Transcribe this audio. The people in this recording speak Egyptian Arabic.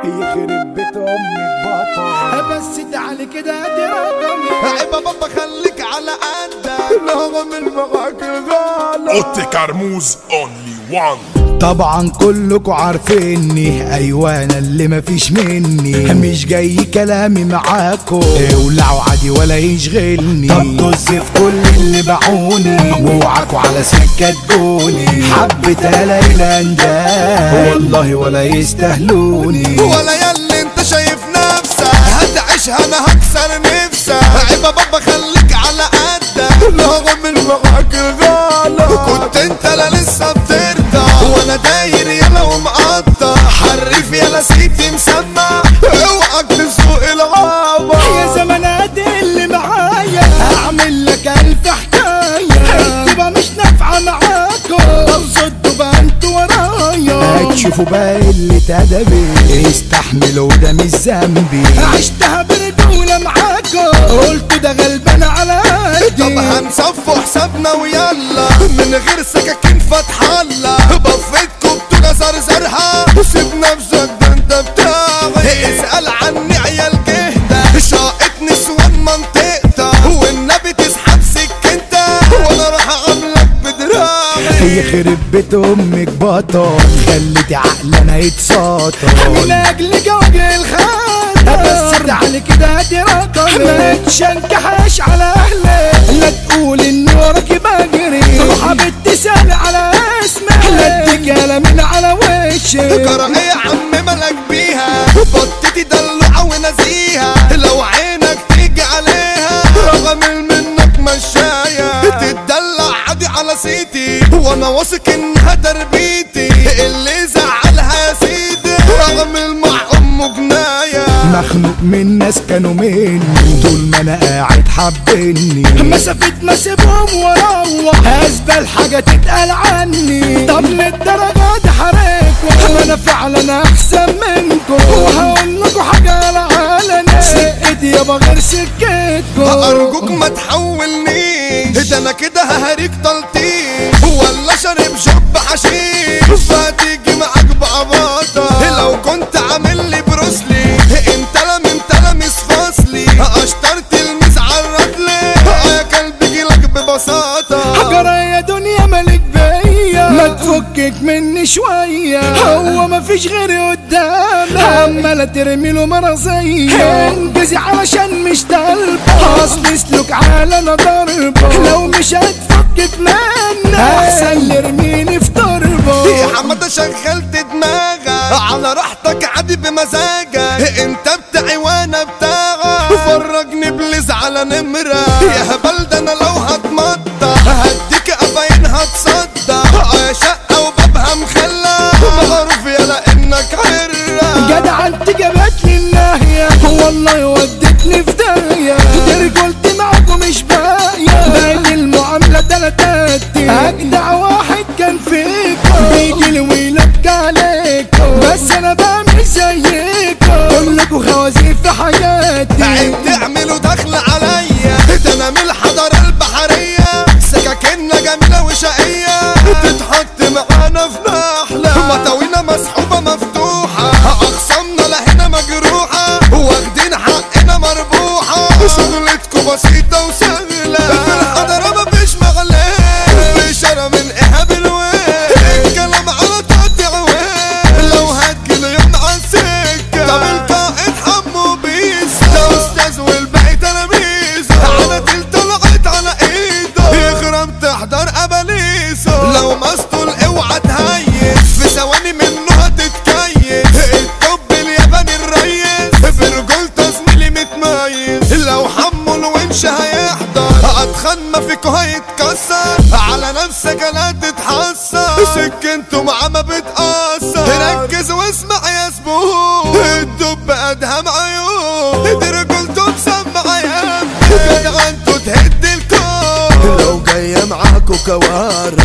يخرب بيت امك بطل بس تعالي كده دي رقمي عيب بابا خليك على قدك نغم معاك غالي اوتي كرموز اونلي وان طبعا كلكوا عارفيني ايوه انا اللي مفيش مني مش جاي كلامي معاكو اولعوا عادي ولا يشغلني طب طز في كل اللي باعوني واوعكوا على سكه تجوني حبة ليلى ده والله ولا يستاهلوني ولا ياللي انت شايف نفسك هتعيشها انا هكسر نفسك عيب بابا خليك على قدك نغم معاك غالي كنت انت لا لسه بترضى وانا داير يلا ومقطع حرف يلا سيتي مسمع اوعك تسوق الغابة يا زمانات اللي معايا هعمل لك الف حكايه تبقى مش نافعه معاكم طب صدوا بقى انتوا ورايا هتشوفوا بقى اللي ادبي استحملوا ده مش ذنبي عشتها برجوله معاكم قلت ده غلبان على طب قدي هنصفوا حسابنا ويلا من غير سكاكين فتح الله بفتكم بتوجة زرزرها سيب نفسك ده انت بتاعي اسأل عني عيال جهدة شاقت نسوان منطقتها والنبي تسحب سكنتها وانا راح اعملك بدراعي يخرب بيت امك بطل خليتي عقلنا يتساطر من اجل جوج الخاطر بس تعالي كده دي رقم ما تشنكحش على اهلك لا تقول اني وراكي بجري حبيبتي سال على اسمك لا تجالة من على وشك جرى ايه يا عم مالك بيها بطتي دلوعة ونزيها لو عينك تيجي عليها رغم منك مشاية تتدلع عادي على سيتي وانا واثق انها تربيتي اللي زعلها يا سيدي رغم المع امه جناية مخنوق من ناس كانوا مني طول ما انا قاعد حبني مسافة ما سيبهم واروح ازبل حاجة تتقال عني طب للدرجة دي حريكوا انا فعلا احسن منكم وهقول لكم حاجة على علني سكتي يابا غير سكتكم ارجوك ما تحولنيش ده انا كده ههريك تلطيش ولا شارب شب حشيش فتيجي معاك بقباطة لو كنت عامل لي بروسلي انت لا من تلاميذ فصلي اشترت الميز عرض لي يا كلب جيلك ببساطة حجرة يا دنيا مالك بيا ما تفكك مني شوية هو ما فيش غيري قدام عمالة ترمي له مرضية انجزي علشان مش طالبة اصل اسلك على انا ضربة لو مش هتفكك مني احسن اللي ارميني في يا ضربة حمادة شغلت دماغك على راحتك عادي بمزاجك انت بتاعي وانا بتاعك فرجني بليز على نمرة يا هبل ده انا لو هتمطى هديك قفاين هتصدى يا شقة وبابها مخلى معروف يلا انك عرة جدع انت جابتني الناهية والله ودتني في داهية دي رجولتي معاكم مش باقية بقت المعاملة تلاتاتي أجدع واحد كان فيكم بيجي لي ويلك عليكم بس أنا بعمل زيكم كلكوا خوازيق في حياتي عيب تعملوا دخل عليا ده انا من الحضارة البحرية سكاكيننا جميلة وشقية تتحط معانا في نحلة مطاوينا مسحوبة مفتوحة أخصامنا لهنا مجروحة واخدين حقنا مربوحة شغلتكم بسيطة وسهلة في الحضارة مفيش مغلاه بإشارة من إيهاب الويل الكلام على تقطيع ويل لو هتجيلي يوم على السكة طب القائد حمو بيس ده أستاذ والباقي تلاميذ على تل طلعت على إيده يخرم تحضر أباليسه لو مسطول اوعى تهيس في ثواني منه هتتكيس الطب الياباني الريس برجولته زميلي متميز لو حمو الونش هيحضر اتخن ما فيكو هيتكسر على نفسك لا تتحسر سكنته معاه ما بتأثر ركز واسمع يا زبون الدب ادهم عيون دي رجولته مسمع يا ابني جدع انتوا تهد الكون لو جاية معاكوا كوارع